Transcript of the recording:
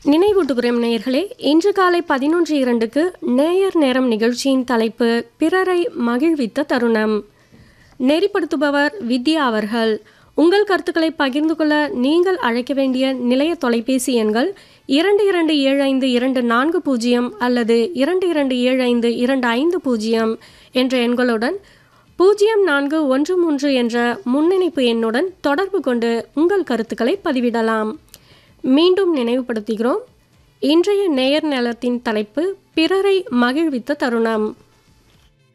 நினைவூட்டுகிறோம் நேயர்களே இன்று காலை பதினொன்று இரண்டுக்கு நேயர் நேரம் நிகழ்ச்சியின் தலைப்பு பிறரை மகிழ்வித்த தருணம் நெறிப்படுத்துபவர் வித்யா அவர்கள் உங்கள் கருத்துக்களை பகிர்ந்து கொள்ள நீங்கள் அழைக்க வேண்டிய நிலைய தொலைபேசி எண்கள் இரண்டு இரண்டு ஏழு ஐந்து இரண்டு நான்கு பூஜ்ஜியம் அல்லது இரண்டு இரண்டு ஏழு ஐந்து இரண்டு ஐந்து பூஜ்ஜியம் என்ற எண்களுடன் பூஜ்ஜியம் நான்கு ஒன்று மூன்று என்ற முன்னிணைப்பு எண்ணுடன் தொடர்பு கொண்டு உங்கள் கருத்துக்களை பதிவிடலாம் மீண்டும் நினைவுபடுத்துகிறோம் இன்றைய நேயர் நலத்தின் தலைப்பு பிறரை மகிழ்வித்த தருணம்